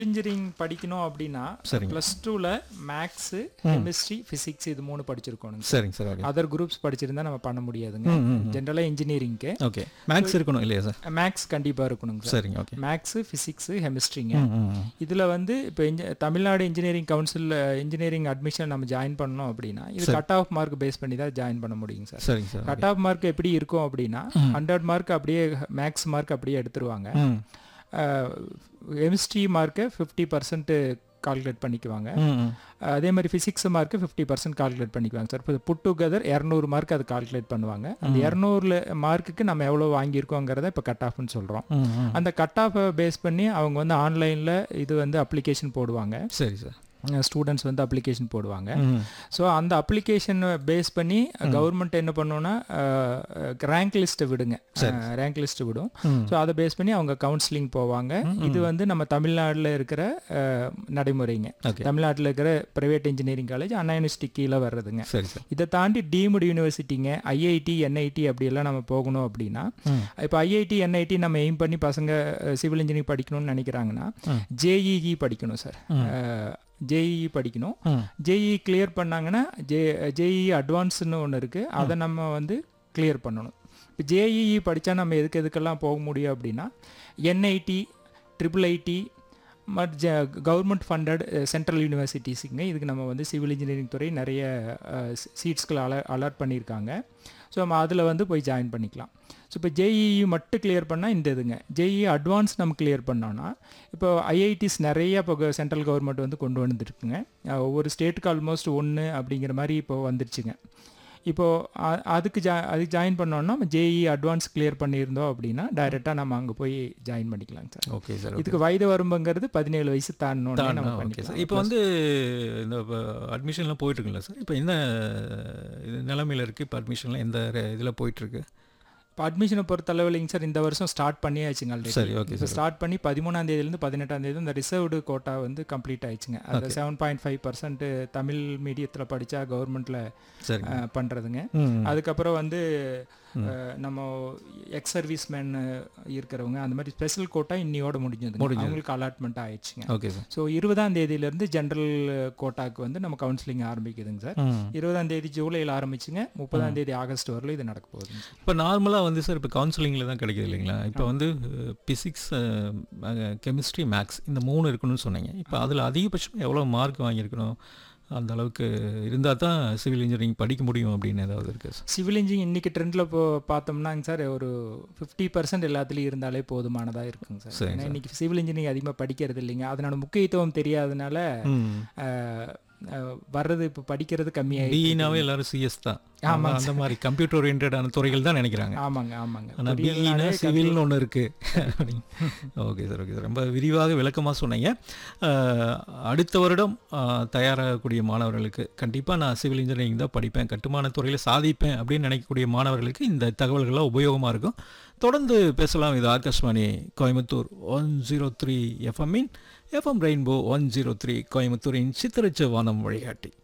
Engineering படிக்கணும் அப்படின்னா சரிங்க. ப்ளஸ் டூவில் மேக்ஸு கெமிஸ்ட்ரி ஃபிசிக்ஸ் இது மூணு படிச்சிருக்கணுங்க சரிங்க சார் ஓகே அதர் குரூப்ஸ் படிச்சிருந்தா நம்ம பண்ண முடியாதுங்க ம், ம், ம். ஜென்ரலாக இன்ஜினியரிங்க்கு ஓகே மேக்ஸ் இருக்கணும் இல்லையா சார் மேக்ஸ் கண்டிப்பாக இருக்கணுங்க சார் சரிங்க ஓகே மேக்ஸு ஃபிசிக்ஸு கெமிஸ்ட்ரிங்க ம், ம், ம். இதில் வந்து இப்போ இன்ஜ Tamil Nadu engineering council engineering admission நம்ம ஜாயின் பண்ணோம் அப்படின்னா இது கட் ஆஃப் மார்க் பேஸ் பண்ணி தான் ஜாயின் பண்ண முடியுங்க சார் சரிங்க சார் கட் ஆஃப் மார்க் எப்படி இருக்கும் அப்படின்னா ஹண்ட்ரட் மார்க் அப்படியே மேக்ஸ் மார்க் அப்படியே எடுத்துருவாங்க ம் கெமிஸ்ட்ரி மார்க்கை ஃபிஃப்டி பர்சன்ட் கால்குலேட் பண்ணிக்குவாங்க ம், ம். அதே மாதிரி physics mark fifty percent calculate பண்ணிக்குவாங்க சார் இப்போ புட் டுகெதர் இரநூறு மார்க் அது கால்குலேட் பண்ணுவாங்க அந்த இரநூறுல மார்க்குக்கு நம்ம எவ்வளோ வாங்கியிருக்கோங்கிறத இப்போ கட் ஆஃப்னு சொல்கிறோம் ம், ம். அந்த கட் ஆஃபை பேஸ் பண்ணி அவங்க வந்து ஆன்லைனில் இது வந்து அப்ளிகேஷன் போடுவாங்க சரி சார் ஸ்டூடெண்ட்ஸ் வந்து அப்ளிகேஷன் போடுவாங்க ம். ஸோ அந்த அப்ளிகேஷன் பேஸ் பண்ணி கவர்மெண்ட் என்ன பண்ணுன்னா ரேங்க் லிஸ்ட்டை விடுங்க ரேங்க் லிஸ்ட் விடும் ம். ஸோ அதை பேஸ் பண்ணி அவங்க கவுன்சிலிங் போவாங்க இது வந்து நம்ம தமிழ்நாட்டில் இருக்கிற அஹ், நடைமுறைங்க ஓகே தமிழ்நாட்டில் இருக்கிற private engineering college Anna university கீழே வர்றதுங்க சரி சார் இதை தாண்டி டீம்டு யூனிவர்சிட்டிங்க ஐஐடி என்ஐடி அப்படியெல்லாம் நம்ம போகணும் அப்படின்னா ம். இப்போ ஐஐடி என்ஐடி நம்ம எய்ம் பண்ணி பசங்க சிவில் இன்ஜினியரிங் படிக்கணும்னு நினைக்கிறாங்கன்னா ம். ஜேஇஇ படிக்கணும் சார் ஜேஇஇ படிக்கணும் ம். ஜேஇ கிளியர் பண்ணாங்கன்னா ஜே ஜேஇ அட்வான்ஸ்னு ஒன்று இருக்குது அதை நம்ம வந்து கிளியர் பண்ணணும் இப்போ ஜேஇஇ படித்தா நம்ம எதுக்கு எதுக்கெல்லாம் போக முடியும் அப்படின்னா என்ஐடி ட்ரிபிள் ஐடி மட் ஜ கவர்மெண்ட் ஃபண்டட் சென்ட்ரல் யூனிவர்சிட்டிஸுங்க இதுக்கு நம்ம வந்து சிவில் இன்ஜினியரிங் துறை நிறைய சீட்ஸ்களை அல அலாட் பண்ணியிருக்காங்க ஸோ நம்ம அதில் வந்து போய் ஜாயின் பண்ணிக்கலாம் ஸோ இப்போ ஜேஇஇ மட்டும் கிளியர் பண்ணால் இந்த இதுங்க ஜேஇ அட்வான்ஸ் நம்ம கிளியர் பண்ணோன்னா இப்போ ஐஐடிஸ் நிறைய இப்போ சென்ட்ரல் கவர்மெண்ட் வந்து கொண்டு வந்துருக்குங்க அஹ் ஒவ்வொரு ஸ்டேட்டுக்கு ஆல்மோஸ்ட் ஒன்று அப்படிங்கிற மாதிரி இப்போ வந்துருச்சுங்க இப்போது அதுக்கு ஜா அதுக்கு ஜாயின் பண்ணோன்னா நம்ம ஜேஇ அட்வான்ஸ் கிளியர் பண்ணியிருந்தோம் அப்படின்னா டைரெக்டாக நம்ம அங்கே போய் ஜாயின் பண்ணிக்கலாங்க சார் ஓகே சார் இதுக்கு வயது வரம்புங்கிறது பதினேழு வயசு தாண்டணும்னு நம்ம ஓகே சார் பண்ணிக்கலாம் இப்போ வந்து இந்த அட்மிஷன்லாம் போயிட்டு இருக்குல்ல சார் இப்போ என்ன இது நிலமையில இருக்குது இப்போ அட்மிஷன்லாம் எந்த இதில் போயிட்டுருக்கு இப்போ அட்மிஷனை பொறுத்தளவுலைங்க சார் இந்த வருஷம் ஸ்டார்ட் பண்ணியாச்சுங்க ஆல்ரெடி சரி ஓகே இப்போ ஸ்டார்ட் பண்ணி பதிமூணாம் தேதியிலேருந்து பதினெட்டாம் தேதி இந்த ரிசர்வ்டு கோட்டா வந்து கம்ப்ளீட் ஆயிடுச்சுங்க அது seven point five percent Tamil மீடியத்தில் படித்தா கவர்மெண்ட்டில் சரி பண்ணுறதுங்க ம் அதுக்கப்புறம் வந்து அஹ், நம்ம எக்ஸ் சர்வீஸ் மேன் இருக்கிறவங்க அந்த மாதிரி ஸ்பெஷல் கோட்டா இன்னியோட முடிஞ்சது அவங்களுக்கு அலாட்மெண்ட் ஆயிடுச்சுங்க ஓகே சார் ஸோ இருபதாம் தேதியிலேருந்து ஜென்ரல் கோட்டாக்கு வந்து நம்ம கவுன்சிலிங் ஆரம்பிக்குதுங்க சார் ம் இருபதாம் தேதி ஜூலையில் ஆரம்பிச்சுங்க முப்பதாம் தேதி ஆகஸ்ட் வரலும் இது நடக்க போகுதுங்க சார் இப்போ நார்மலாக வந்து சார் இப்போ கவுன்சிலிங்கில் தான் கிடைக்குது இல்லைங்களா இப்போ வந்து பிசிக்ஸ் கெமிஸ்ட்ரி மேக்ஸ் இந்த மூணு இருக்கணும்னு சொன்னீங்க இப்போ அதில் அதிகபட்சம் எவ்வளோ மார்க் வாங்கியிருக்கணும் அந்த அளவுக்கு இருந்தால் தான் சிவில் இன்ஜினியரிங் படிக்க முடியும் அப்படின்னு ஏதாவது இருக்குது சார் சிவில் இன்ஜினியரிங் இன்னைக்கு ட்ரெண்டில் இப்போ பார்த்தோம்னாங்க சார் ஒரு ஃபிஃப்டி பர்சன்ட் எல்லாத்துலேயும் இருந்தாலே போதுமானதாக இருக்குங்க சார் சரிங்க ஏன்னா இன்னைக்கு சிவில் இன்ஜினியரிங் அதிகமாக படிக்கிறது இல்லைங்க அதனோட முக்கியத்துவம் தெரியாதனால ம் அஹ், அஹ், வர்றது இப்போ படிக்கிறது கம்மியாகி பிஇனாவே எல்லாரும் சிஎஸ் தான் ஆமாம் அந்த மாதிரி கம்ப்யூட்டர் ஓரியன்டான துறைகள் தான் நினைக்கிறாங்க ஆமாங்க ஆமாங்க ஆனால் பிஇனா சிவில்னு ஒன்று இருக்குது ஓகே சார் ஓகே சார் ரொம்ப விரிவாக விளக்கமாக சொன்னீங்க அஹ், அடுத்த வருடம் அஹ், தயாராகக்கூடிய மாணவர்களுக்கு கண்டிப்பாக நான் சிவில் இன்ஜினியரிங் தான் படிப்பேன் கட்டுமான துறையில் சாதிப்பேன் அப்படின்னு நினைக்கக்கூடிய மாணவர்களுக்கு இந்த தகவல்கள்லாம் உபயோகமாக இருக்கும் தொடர்ந்து பேசலாம் இது Akashvani Coimbatore one zero three எஃப்எம்மின் FM rainbow one zero three கோயம்புத்தூரின் சித்திரச்ச வானம் வழிகாட்டி